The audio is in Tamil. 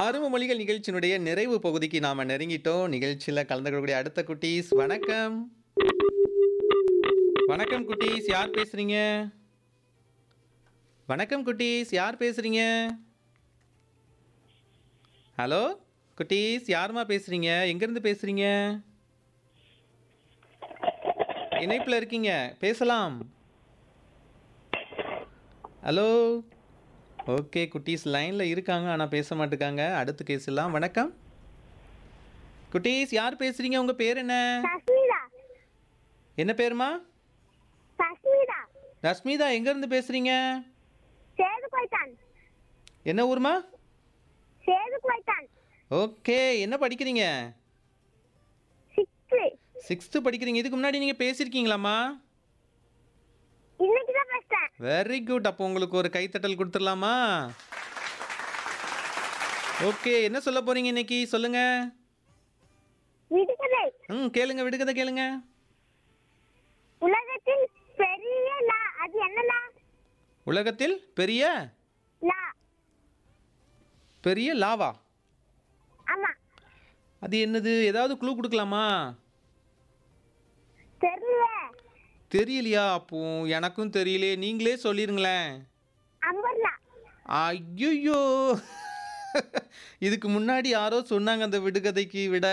அரும மொழிகள் நிகழ்ச்சியினுடைய நிறைவு பகுதிக்கு நாம நெருங்கிட்டோம் நிகழ்ச்சியில் கலந்து கொள்ளக்கூடிய அடுத்த குட்டீஸ் வணக்கம் வணக்கம் குட்டீஸ் யார் பேசுறீங்க வணக்கம் குட்டீஸ் யார் பேசுறீங்க ஹலோ குட்டீஸ் யாருமா பேசுறீங்க எங்கேருந்து பேசுறீங்க இணைப்பில் இருக்கீங்க பேசலாம் ஹலோ ஓகே குட்டீஸ் லைனில் இருக்காங்க ஆனால் பேச மாட்டேங்காங்க அடுத்து கேசலாம் வணக்கம் குட்டீஸ் யார் பேசுறீங்க உங்கள் பேர் என்ன சஸ்மிதா என்ன பேருமா சஸ்மிதா ரஷ்மிதா எங்கேருந்து பேசுறீங்க சேது போய்தான் என்ன ஊர்மா சேது போய்தான் ஓகே என்ன படிக்கிறீங்க சிக்ஸ்த்து சிக்ஸ்த்து படிக்கிறீங்க இதுக்கு முன்னாடி நீங்கள் பேசியிருக்கீங்களாம்மா இன்னைக்கு தான் பேசுறேன் வெரி குட் அப்போ உங்களுக்கு ஒரு கைத்தட்டல் கொடுத்துடலாமா ஓகே என்ன சொல்ல போறீங்க இன்னைக்கு சொல்லுங்க விடுகதை ம் கேளுங்க விடுக்கதை கேளுங்க உலகத்தில் பெரிய லா அது என்ன லா உலகத்தில் பெரிய லா பெரிய லாவா ஆமா அது என்னது ஏதாவது க்ளூ கொடுக்கலாமா தெரியல தெரியலையா அப்போ எனக்கும் தெரியலையே நீங்களே சொல்லிருங்களேன் அம்பர்லா ஐயோ இதுக்கு முன்னாடி யாரோ சொன்னாங்க அந்த விடுகதைக்கு விட